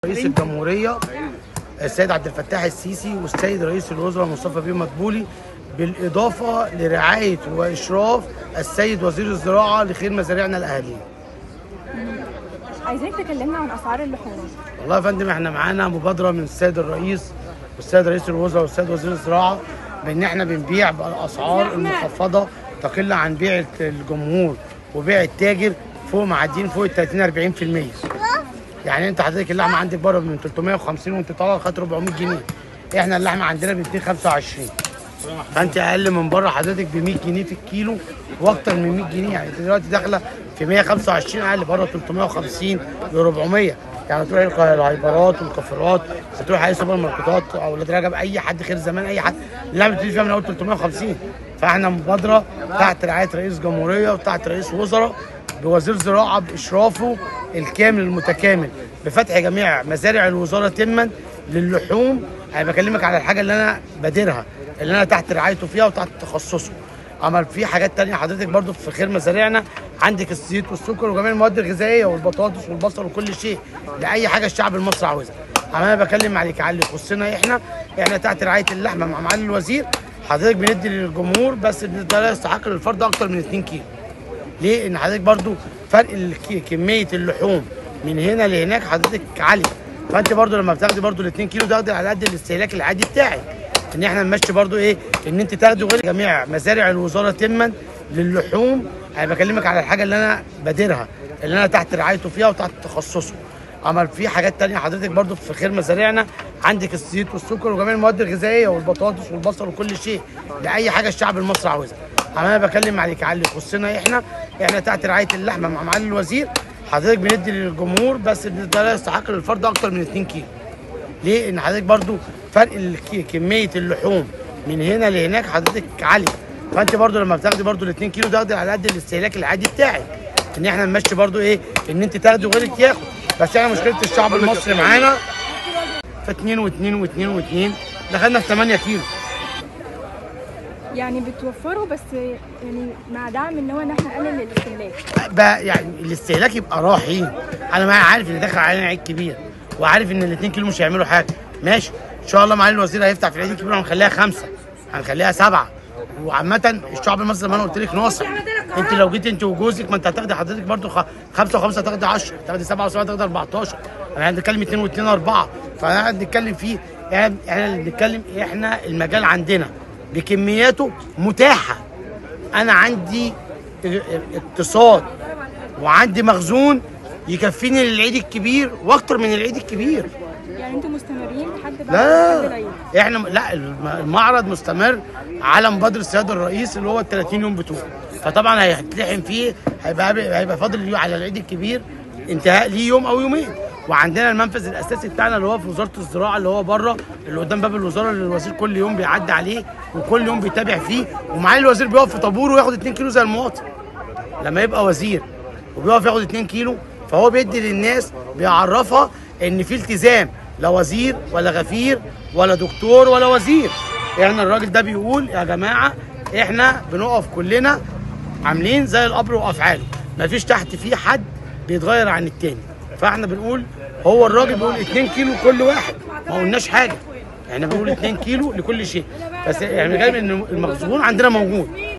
رئيس الجمهورية السيد عبد الفتاح السيسي والسيد رئيس الوزراء مصطفى بيه مدبولي بالإضافة لرعاية وإشراف السيد وزير الزراعة لخير مزارعنا الأهلية عايزينك تكلمنا عن اسعار اللحوم والله يا فندم احنا معانا مبادرة من السيد الرئيس والسيد رئيس الوزراء والسيد وزير الزراعة بإن احنا بنبيع بأسعار المخفضة تقل عن بيع الجمهور وبيع التاجر فوق معديين فوق ال 30 40% يعني انت حضرتك اللحمه عندك بره من 350 وانت طالع خدت 400 جنيه احنا اللحمه عندنا ب 225 فانت اقل من بره حضرتك ب 100 جنيه في الكيلو واكتر من 100 جنيه يعني انت دلوقتي داخله في 125 اقل بره 350 ل 400 يعني تروح الق- الهايبرات والكافيرات هتروح اي سوبر ماركتات او ولاد رجب اي حد خير زمان اي حد اللحمه بتيجي فيها من اول 350 فاحنا مبادره تحت رعايه رئيس جمهوريه وتحت رئيس وزراء بوزير زراعه باشرافه الكامل المتكامل بفتح جميع مزارع الوزاره تما للحوم انا بكلمك على الحاجه اللي انا بادرها اللي انا تحت رعايته فيها وتحت تخصصه اما في حاجات تانية حضرتك برضو في خير مزارعنا عندك الزيت والسكر وجميع المواد الغذائيه والبطاطس والبصل وكل شيء لاي حاجه الشعب المصري عاوزها اما انا بكلم عليك على اللي يخصنا احنا احنا تحت رعايه اللحمه مع معالي الوزير حضرتك بندي للجمهور بس ده لا يستحق للفرد اكتر من 2 كيلو ليه؟ ان حضرتك برضو فرق الك- كميه اللحوم من هنا لهناك حضرتك عاليه فانت برضو لما بتاخدي برضو ال 2 كيلو تاخدي على قد الاستهلاك العادي بتاعك ان احنا نمشي برضو ايه ان انت تاخدي غير جميع مزارع الوزاره تما للحوم انا بكلمك على الحاجه اللي انا بادرها اللي انا تحت رعايته فيها وتحت تخصصه اما في حاجات تانية حضرتك برضو في خير مزارعنا عندك الزيت والسكر وجميع المواد الغذائيه والبطاطس والبصل وكل شيء لاي حاجه الشعب المصري عاوزها اما انا بكلم عليك على اللي يخصنا احنا احنا تحت رعايه اللحمه مع معالي الوزير حضرتك بندي للجمهور بس ده لا يستحق للفرد اكتر من 2 كيلو ليه؟ ان حضرتك برضو فرق الك- كميه اللحوم من هنا لهناك حضرتك عاليه فانت برضو لما بتاخدي برضو ال 2 كيلو تاخدي على قد الاستهلاك العادي بتاعك ان احنا نمشي برضو ايه ان انت تاخدي وغيرك ياخد بس احنا مشكله الشعب المصري معانا في 2 و2 و2 و2 دخلنا في 8 كيلو يعني بتوفروا بس يعني مع دعم ان هو ان احنا نقلل الاستهلاك بقى يعني الاستهلاك يبقى راحي انا ما عارف ان داخل علينا عيد كبير وعارف ان الاثنين كيلو مش هيعملوا حاجه ماشي ان شاء الله معالي الوزير هيفتح في العيد الكبير هنخليها خمسه هنخليها سبعه وعامة الشعب المصري زي ما انا قلت لك ناصح انت لو جيت انت وجوزك ما انت هتاخدي حضرتك برضو خ- خمسه وخمسه هتاخدي 10 هتاخدي سبعه وسبعه هتاخدي 14 انا بنتكلم اثنين واثنين اربعه فانا قاعد نتكلم فيه احنا احنا اللي بنتكلم احنا المجال عندنا بكمياته متاحه انا عندي اقتصاد وعندي مخزون يكفيني للعيد الكبير واكتر من العيد الكبير يعني انتوا مستمرين لحد بعد لحد لا العيد احنا لا الم- المعرض مستمر على مبادره السيد الرئيس اللي هو ال 30 يوم بتوعه فطبعا هيتلحم فيه هيبقى هيبقى فاضل اليوم على العيد الكبير انتهاء ليه يوم او يومين وعندنا المنفذ الاساسي بتاعنا اللي هو في وزاره الزراعه اللي هو بره اللي قدام باب الوزاره اللي الوزير كل يوم بيعدي عليه وكل يوم بيتابع فيه ومعالي الوزير بيقف في طابور وياخد 2 كيلو زي المواطن لما يبقى وزير وبيقف ياخد 2 كيلو فهو بيدي للناس بيعرفها ان في التزام لا وزير ولا غفير ولا دكتور ولا وزير يعني الراجل ده بيقول يا جماعه احنا بنقف كلنا عاملين زي القبر وافعاله مفيش تحت فيه حد بيتغير عن التاني فاحنا بنقول هو الراجل بيقول 2 كيلو كل واحد ما قلناش حاجه احنا بنقول 2 كيلو لكل شيء بس يعني جاي ان المخزون عندنا موجود